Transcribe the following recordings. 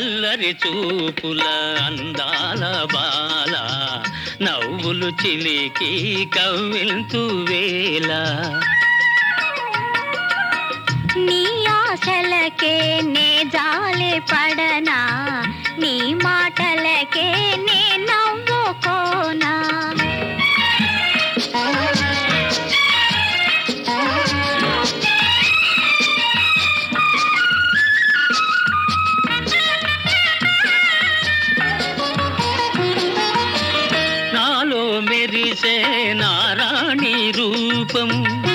అల్లరి చూపుల అందాల బాల నవ్వులు చిలికి కవ్వింతు వేళ నీ ఆశలకే నే జాలి పడనా నీ మాటలకే నే నవ్వుకోనా నాలో మెరిసే నారాణి రూపం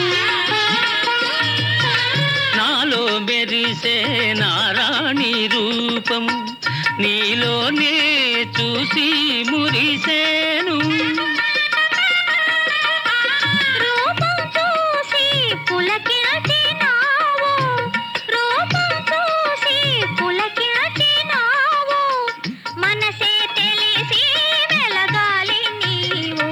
నాలో మెరిసే నారాణి రూపం నీలోనే చూసి మురిసేను రూపం చూసి పులకించినావు రూపం చూసి పులకించినావు మనసే తెలిసి వెలగాలి నీవు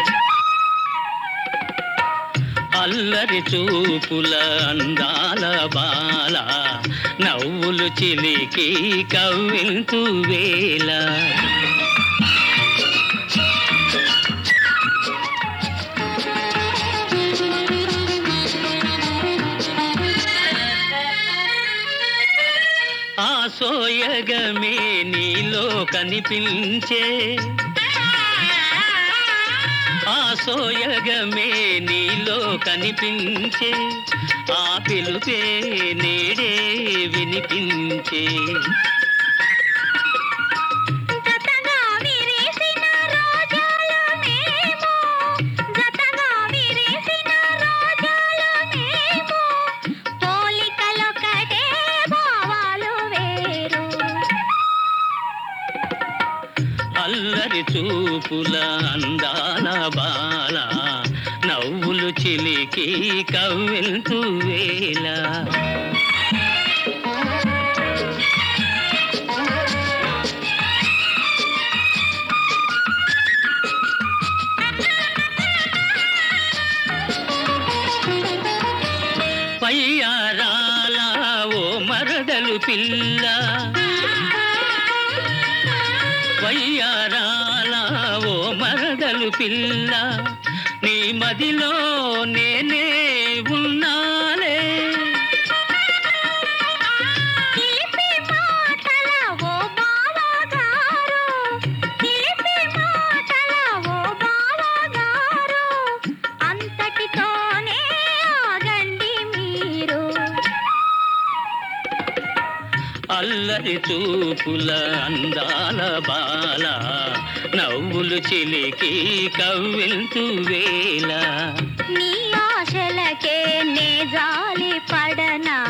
అల్లరి చూపుల అందాల బాల నవ్వులు చిలికి కవ్వింతు వేళ ఆ సోయగమే నీలో కనిపించే ఆ సోయగమే నీలో కనిపించే ఆ పిలుపే నేడే వినిపించే జతగా విరిసిన రోజాల మేము జతగా విరిసిన రోజాల మేము పోలికలొకటే భావాలు వేరు అల్లరి చూపుల అందాల బాల నవ్వులు చిలికి కవ్వింతు వేళ పయ్యారాల ఓ మరదలు పిల్ల వయ్యారాల ఓ మరదలు పిల్ల నీ మదిలో నేనే ఉన్నాలే చిలిపి మాటల ఓ బావగారు చిలిపి మాటల ఓ బావగారు అంతటితోనే ఆగండి మీరు అల్లరి చూపుల అందాల బాల నవ్వులు చిలికి కవ్వింతు వేళ నీ ఆశలకే నే జాలి పడనా